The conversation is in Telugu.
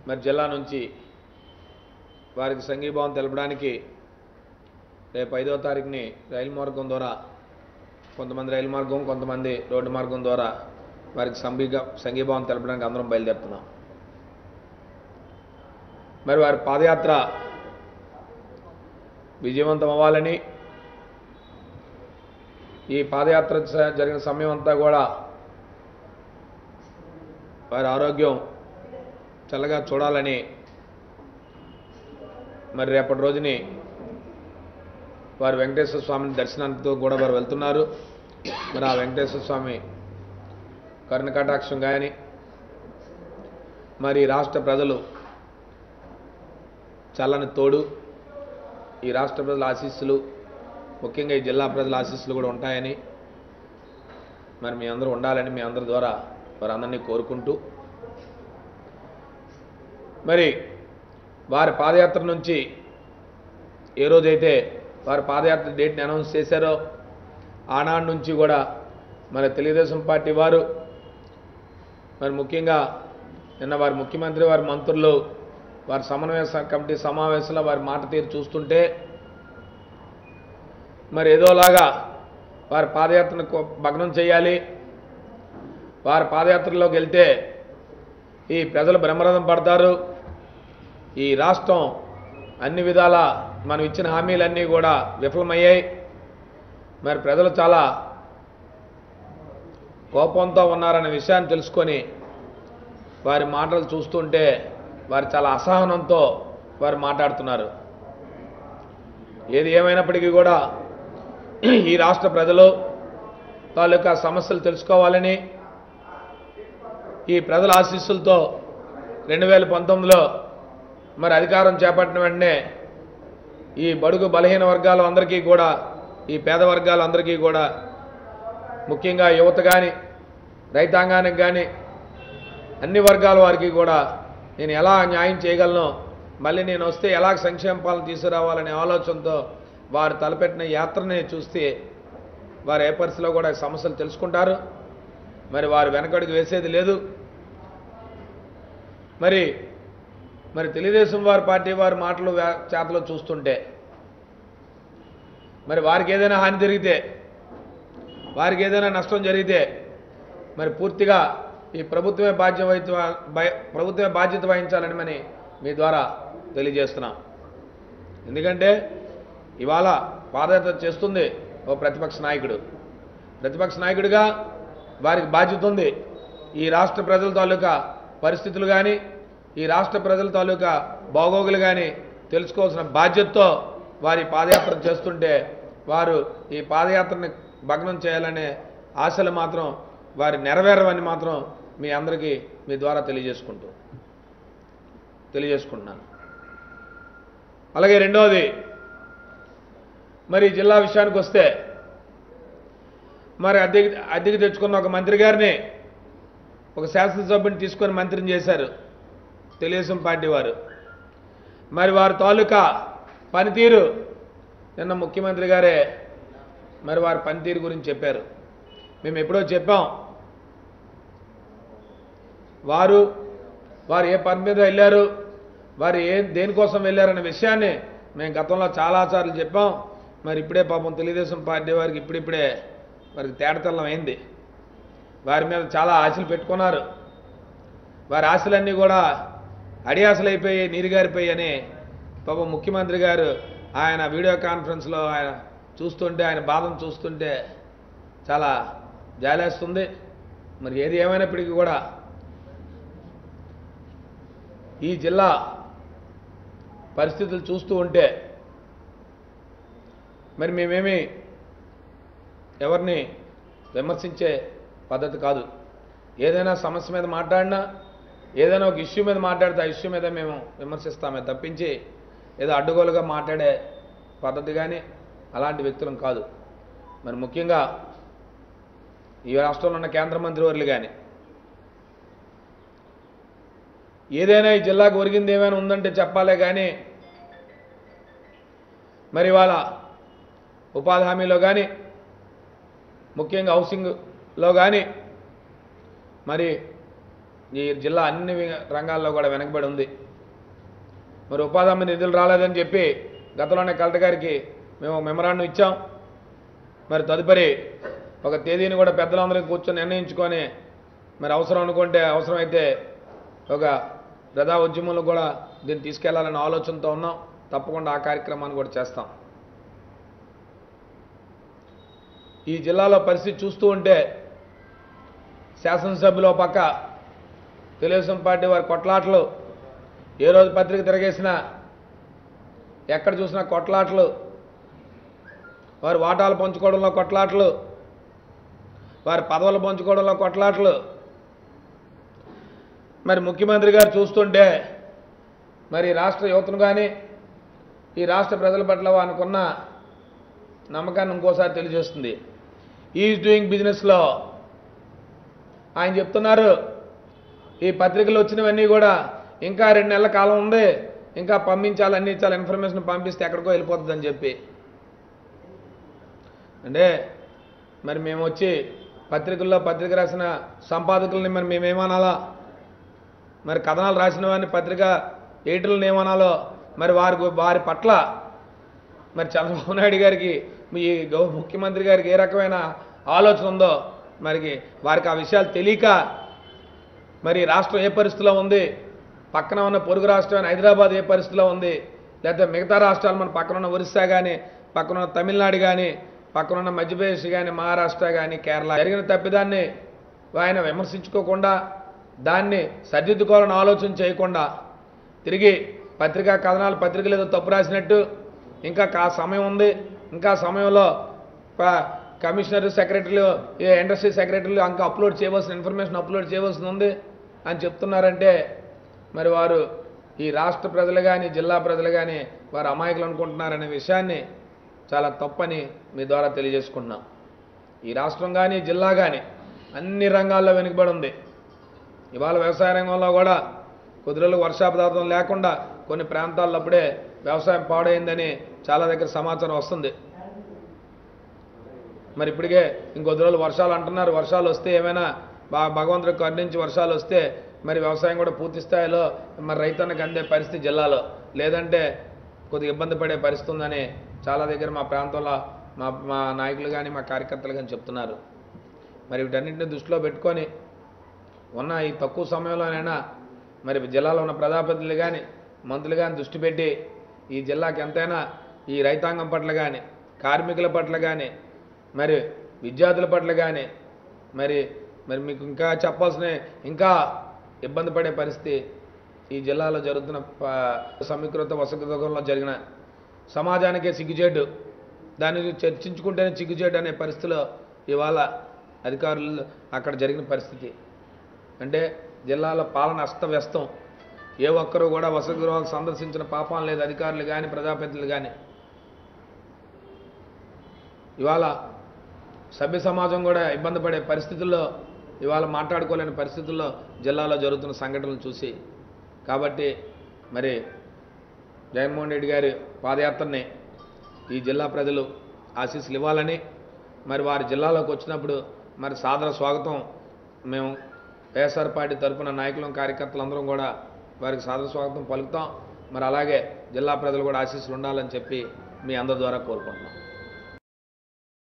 మరి జిల్లా నుంచి వారికి సంఘీభావం తెలపడానికి రేపు ఐదో తారీఖుని రైలు మార్గం ద్వారా కొంతమంది రైలు మార్గం కొంతమంది రోడ్డు మార్గం ద్వారా వారికి సంఘీగా సంఘీభావం తెలపడానికి అందరం బయలుదేరుతున్నాం మరి వారి పాదయాత్ర విజయవంతం అవ్వాలని ఈ పాదయాత్ర స- జరిగిన సమయం అంతా కూడా వారి ఆరోగ్యం చల్లగా చూడాలని మరి రేపటి రోజుని వారు వెంకటేశ్వర స్వామిని దర్శనానికి కూడా వారు వెళ్తున్నారు మరి ఆ వెంకటేశ్వర స్వామి కరుణ కటాక్షం కానీ మరి రాష్ట్ర ప్రజలు చల్లని తోడు ఈ రాష్ట్ర ప్రజల ఆశీస్సులు ముఖ్యంగా ఈ జిల్లా ప్రజల ఆశీస్సులు కూడా ఉంటాయని మరి మీ అందరూ ఉండాలని మీ అందరి ద్వారా వారందరినీ కోరుకుంటూ మరి వారి పాదయాత్ర నుంచి ఏ రోజైతే వారి పాదయాత్ర డేట్ని అనౌన్స్ చేశారో ఆనాడు నుంచి కూడా మరి తెలుగుదేశం పార్టీ వారు మరి ముఖ్యంగా నిన్న వారి ముఖ్యమంత్రి వారి మంత్రులు వారి సమన్వయ స- కమిటీ సమావేశంలో వారి మాట తీరు చూస్తుంటే మరి ఏదోలాగా వారి పాదయాత్రను కొ- భగ్నం చేయాలి వారి పాదయాత్రలోకి వెళ్తే ఈ ప్రజలు బ్రహ్మరథం పడతారు ఈ రాష్ట్రం అన్ని విధాల మనం ఇచ్చిన హామీలన్నీ కూడా విఫలమయ్యాయి మరి ప్రజలు చాలా కోపంతో ఉన్నారనే విషయాన్ని తెలుసుకొని వారి మాటలు చూస్తుంటే వారు చాలా అసహనంతో వారు మాట్లాడుతున్నారు ఏది ఏమైనప్పటికీ కూడా ఈ రాష్ట్ర ప్రజలు తాలూకా సమస్యలు తెలుసుకోవాలని ఈ ప్రజల ఆశీస్సులతో రెండు వేల పంతొమ్మిదిలో మరి అధికారం చేపట్టిన వెంటనే ఈ బడుగు బలహీన వర్గాల అందరికీ కూడా ఈ పేద వర్గాలందరికీ కూడా ముఖ్యంగా యువత కానీ రైతాంగానికి కానీ అన్ని వర్గాల వారికి కూడా నేను ఎలా న్యాయం చేయగలను మళ్ళీ నేను వస్తే ఎలా సంక్షేమ పాలన తీసుకురావాలనే ఆలోచనతో వారు తలపెట్టిన యాత్రని చూస్తే వారు ఏ పరిస్థితిలో కూడా ఈ సమస్యలు తెలుసుకుంటారు మరి వారు వెనకడుగు వేసేది లేదు మరి మరి తెలుగుదేశం వారి పార్టీ వారి మాటలు వే- చేతలు చూస్తుంటే మరి వారికి ఏదైనా హాని జరిగితే వారికి ఏదైనా నష్టం జరిగితే మరి పూర్తిగా ఈ ప్రభుత్వమే బాధ్యత వహించ- భయ- ప్రభుత్వమే బాధ్యత వహించాలని మరి మీ ద్వారా తెలియజేస్తున్నాం ఎందుకంటే ఇవాళ పాదయాత్ర చేస్తుంది ఓ ప్రతిపక్ష నాయకుడు ప్రతిపక్ష నాయకుడిగా వారికి బాధ్యత ఉంది ఈ రాష్ట్ర ప్రజల తాలూకా పరిస్థితులు కానీ ఈ రాష్ట్ర ప్రజల తాలూకా బాగోగులు కానీ తెలుసుకోవాల్సిన బాధ్యతతో వారి పాదయాత్ర చేస్తుంటే వారు ఈ పాదయాత్రని భగ్నం చేయాలనే ఆశలు మాత్రం వారి నెరవేరవని మాత్రం మీ అందరికీ మీ ద్వారా తెలియజేసుకుంటూ తెలియజేసుకుంటున్నాను అలాగే రెండవది మరి ఈ జిల్లా విషయానికి వస్తే మరి అద్దెకి అద్దెకి తెచ్చుకున్న ఒక మంత్రి గారిని ఒక శాసనసభ్యుని తీసుకొని మంత్రిని చేశారు తెలుగుదేశం పార్టీ వారు మరి వారి తాలూకా పనితీరు నిన్న ముఖ్యమంత్రి గారే మరి వారి పనితీరు గురించి చెప్పారు మేము ఎప్పుడో చెప్పాం వారు వారు ఏ పని మీద వెళ్ళారు వారు ఏ దేనికోసం వెళ్ళారనే విషయాన్ని మేము గతంలో చాలాసార్లు చెప్పాం మరి ఇప్పుడే పాపం తెలుగుదేశం పార్టీ వారికి ఇప్పుడిప్పుడే వారికి తేడతల్లం అయింది వారి మీద చాలా ఆశలు పెట్టుకున్నారు వారి ఆశలన్నీ కూడా అడియాసలు అయిపోయి నీరుగారిపోయి అని పాపం ముఖ్యమంత్రి గారు ఆయన వీడియో కాన్ఫరెన్స్లో ఆయన చూస్తుంటే ఆయన బాధను చూస్తుంటే చాలా జాలేస్తుంది మరి ఏది ఏమైనప్పటికీ కూడా ఈ జిల్లా పరిస్థితులు చూస్తూ ఉంటే మరి మేమేమి ఎవరిని విమర్శించే పద్ధతి కాదు ఏదైనా సమస్య మీద మాట్లాడినా ఏదైనా ఒక ఇష్యూ మీద మాట్లాడితే ఆ ఇష్యూ మీద మేము విమర్శిస్తామే తప్పించి ఏదో అడ్డుగోలుగా మాట్లాడే పద్ధతి కానీ అలాంటి వ్యక్తులం కాదు మరి ముఖ్యంగా ఈ రాష్ట్రంలో ఉన్న కేంద్ర మంత్రివర్యులు కానీ ఏదైనా ఈ జిల్లాకు ఒరిగింది ఏమైనా ఉందంటే చెప్పాలే కానీ మరి ఇవాళ ఉపాధి హామీలో కానీ ముఖ్యంగా హౌసింగ్లో కానీ మరి ఈ జిల్లా అన్ని వి- రంగాల్లో కూడా వెనకబడి ఉంది మరి ఉపాధి హామీ నిధులు రాలేదని చెప్పి గతంలోనే కలెక్టర్ గారికి మేము మెమరాండం ఇచ్చాం మరి తదుపరి ఒక తేదీని కూడా పెద్దలందరం కూర్చొని నిర్ణయించుకొని మరి అవసరం అనుకుంటే అవసరమైతే ఒక ప్రజా ఉద్యమంలో కూడా దీన్ని తీసుకెళ్లాలనే ఆలోచనతో ఉన్నాం తప్పకుండా ఆ కార్యక్రమాన్ని కూడా చేస్తాం ఈ జిల్లాలో పరిస్థితి చూస్తూ ఉంటే శాసనసభ్యులు ఒక పక్క తెలుగుదేశం పార్టీ వారి కొట్లాటలు ఏ రోజు పత్రిక తిరగేసినా ఎక్కడ చూసినా కొట్లాటలు వారి వాటాలు పంచుకోవడంలో కొట్లాటలు వారి పదవులు పంచుకోవడంలో కొట్లాటలు మరి ముఖ్యమంత్రి గారు చూస్తుంటే మరి రాష్ట్ర యువతను కానీ ఈ రాష్ట్ర ప్రజల పట్ల అనుకున్న నమ్మకాన్ని ఇంకోసారి తెలియజేస్తుంది ఈజ్ డూయింగ్ బిజినెస్లో ఆయన చెప్తున్నారు ఈ పత్రికలు వచ్చినవన్నీ కూడా ఇంకా రెండు నెలల కాలం ఉంది ఇంకా పంపించాలి అన్ని ఇచ్చాలి ఇన్ఫర్మేషన్ పంపిస్తే ఎక్కడికో వెళ్ళిపోతుందని చెప్పి అంటే మరి మేము వచ్చి పత్రికల్లో పత్రిక రాసిన సంపాదకుల్ని మరి మేమేమనాలా మరి కథనాలు రాసిన వారిని పత్రిక ఎడిటర్లను ఏమనాలో మరి వారి గు- వారి పట్ల మరి చంద్రబాబు నాయుడు గారికి మీ గౌ ముఖ్యమంత్రి గారికి ఏ రకమైన ఆలోచన ఉందో మరి వారికి ఆ విషయాలు తెలియక మరి రాష్ట్రం ఏ పరిస్థితిలో ఉంది పక్కన ఉన్న పొరుగు రాష్ట్రమైన హైదరాబాద్ ఏ పరిస్థితిలో ఉంది లేకపోతే మిగతా రాష్ట్రాలు మన పక్కన ఉన్న ఒరిస్సా కానీ పక్కన ఉన్న తమిళనాడు కానీ పక్కన ఉన్న మధ్యప్రదేశ్ కానీ మహారాష్ట్ర కానీ కేరళ జరిగిన తప్పిదాన్ని ఆయన విమర్శించుకోకుండా దాన్ని సరిదిద్దుకోవాలని ఆలోచన చేయకుండా తిరిగి పత్రికా కథనాలు పత్రికలు ఏదో తప్పు రాసినట్టు ఇంకా కా సమయం ఉంది ఇంకా సమయంలో ప- కమిషనర్ సెక్రటరీలు ఏ ఇండస్ట్రీ సెక్రటరీలు ఇంకా అప్లోడ్ చేయవలసిన ఇన్ఫర్మేషన్ అప్లోడ్ చేయవలసి ఉంది అని చెప్తున్నారంటే మరి వారు ఈ రాష్ట్ర ప్రజలు కానీ జిల్లా ప్రజలు కానీ వారు అమాయకులు అనుకుంటున్నారనే విషయాన్ని చాలా తప్పని మీ ద్వారా తెలియజేసుకుంటున్నాం ఈ రాష్ట్రం కానీ జిల్లా కానీ అన్ని రంగాల్లో వెనుకబడి ఉంది ఇవాళ వ్యవసాయ రంగంలో కూడా కొద్ది రోజులు వర్షాపదార్థం లేకుండా కొన్ని ప్రాంతాల్లో అప్పుడే వ్యవసాయం పాడైందని చాలా దగ్గర సమాచారం వస్తుంది మరి ఇప్పటికే ఇంకొద్ది రోజులు వర్షాలు అంటున్నారు వర్షాలు వస్తే ఏమైనా బా భగవంతుడు కరుణించి వర్షాలు వస్తే మరి వ్యవసాయం కూడా పూర్తి స్థాయిలో మరి రైతన్నకు అందే పరిస్థితి జిల్లాలో లేదంటే కొద్దిగా ఇబ్బంది పడే పరిస్థితి ఉందని చాలా దగ్గర మా ప్రాంతంలో మా మా నాయకులు కానీ మా కార్యకర్తలు కానీ చెప్తున్నారు మరి వీటన్నింటిని దృష్టిలో పెట్టుకొని ఉన్న ఈ తక్కువ సమయంలోనైనా మరి జిల్లాలో ఉన్న ప్రజాప్రతినిధులు కానీ మంత్రులు కానీ దృష్టి పెట్టి ఈ జిల్లాకి ఎంతైనా ఈ రైతాంగం పట్ల కానీ కార్మికుల పట్ల కానీ మరి విద్యార్థుల పట్ల కానీ మరి మరి మీకు ఇంకా చెప్పాల్సిన ఇంకా ఇబ్బంది పడే పరిస్థితి ఈ జిల్లాలో జరుగుతున్న ప- సమీకృత వసతిగృహంలో జరిగిన సమాజానికే సిగ్గుచేటు దాని గురించి చర్చించుకుంటేనే సిగ్గుచేటు అనే పరిస్థితిలో ఇవాళ అధికారులు అక్కడ జరిగిన పరిస్థితి అంటే జిల్లాలో పాలన అస్తవ్యస్తం ఏ ఒక్కరూ కూడా వసతి గృహాలు సందర్శించిన పాపం లేదు అధికారులు కానీ ప్రజాప్రతినిధులు కానీ ఇవాళ సభ్య సమాజం కూడా ఇబ్బంది పడే పరిస్థితుల్లో ఇవాళ మాట్లాడుకోలేని పరిస్థితుల్లో జిల్లాలో జరుగుతున్న సంఘటనలు చూసి కాబట్టి మరి జగన్మోహన్ రెడ్డి గారి పాదయాత్రని ఈ జిల్లా ప్రజలు ఆశీస్సులు ఇవ్వాలని మరి వారి జిల్లాలోకి వచ్చినప్పుడు మరి సాదర స్వాగతం మేము వైఎస్ఆర్ పార్టీ తరఫున నాయకులం కార్యకర్తలందరం కూడా వారికి సాదర స్వాగతం పలుకుతాం మరి అలాగే జిల్లా ప్రజలు కూడా ఆశీస్సులు ఉండాలని చెప్పి మీ అందరి ద్వారా కోరుకుంటున్నాం